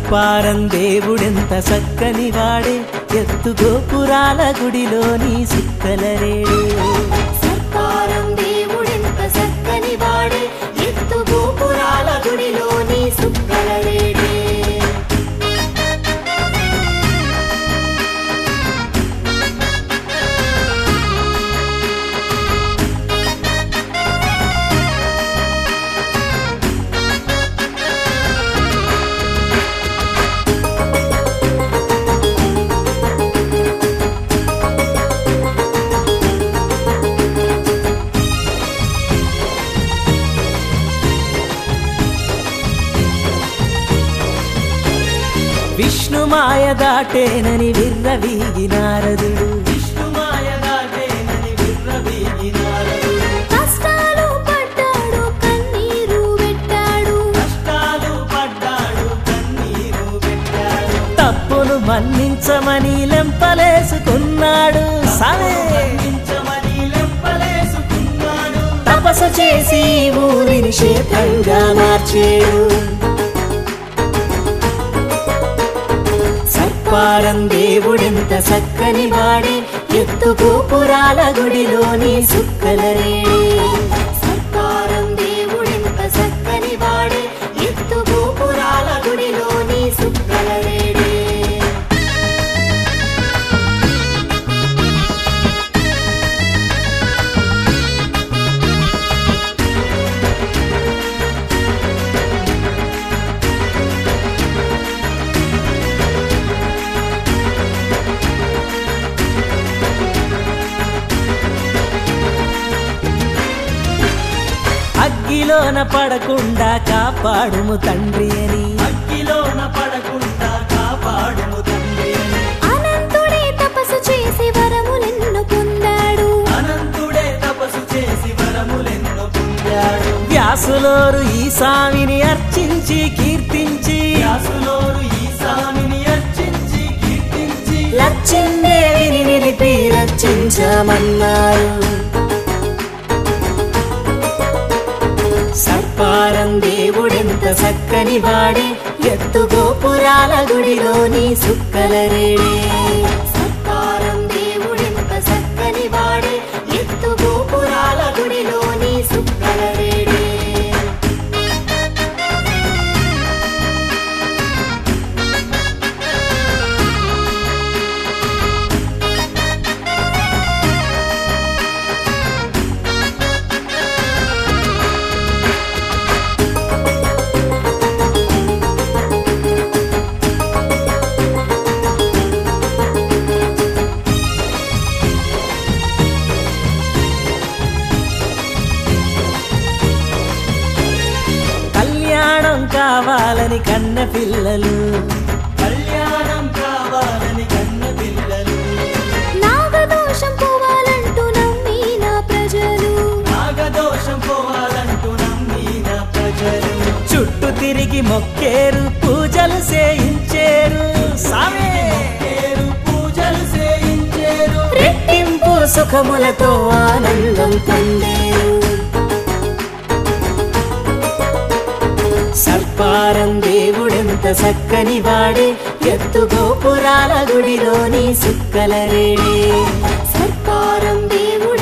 సర్పారం దేవుడెంత సక్కని వాడే ఎత్తు గోపురాల గుడిలోని సుక్కలరేడే సర్పారం దేవుడెంత చక్కని వాడే ఎత్తు గోపురాల గుడిలోని సుక్కలరేడే విష్ణుమాయ దాటేనని విర్రవీగి నారదుడు విష్ణుమాయ దాటేనని విర్రవీగి నారదుడు కష్టాలు పడ్డాడు కన్నీరు పెట్టాడు కష్టాలు పడ్డాడు కన్నీరు పెట్టాడు తప్పును మన్నించమని లెంపలేసుకున్నాడు సరే తపస్సు చేసి ఊరిని క్షేత్రంగా మార్చేడు సర్పారం దేవుడెంత చక్కని వాడే ఎత్తు గోపురాల గుడిలోని సుక్కలరేడే సర్పారం దేవుడెంత చక్కని వాడే ఎత్తు గోపురాల గుడిలోని సుక్కలరేడే అగ్గిలోన పడకుండా కాపాడుము తండ్రి అని అగ్గిలోన పడకుండా కాపాడుము తండ్రి అని అనంతుడే తపస్సు చేసి వరములెన్ను పొందాడు అనంతుడే తపస్సు చేసి వరములెన్నో పొందాడు వ్యాసులోరు ఈ స్వామిని అర్చించి కీర్తించి వ్యాసులోరు ఈ స్వామిని అర్చించి కీర్తించి లక్ష్మీదేవిని నిలిపి రక్షించమన్నారు సర్పారం దేవుడెంత చక్కని వాడే ఎత్తు గోపురాల గుడిలోని సుక్కలరేడే సర్పారం దేవుడెంత చక్కని వాడే ఎత్తు గోపురాల గుడిలోని సుక్కలరేడే కళ్యాణం కావాలని కన్న పిల్లలు కళ్యాణం కావాలని కన్న పిల్లలు నాగదోషం పోవాలంటూ నమ్మిన ప్రజలు నాగదోషం పోవాలంటూ నమ్మిన ప్రజలు చుట్టూ తిరిగి మొక్కేరు పూజలు చేయించేరు సామే పూజలు చేయించేరు రెట్టింపు సుఖములతో ఆనందం పొందేరు సర్పారం దేవుడెంత చక్కని వాడే ఎత్తు గోపురాల గుడిలోని సుక్కలరేడే సర్పారం దేవుడు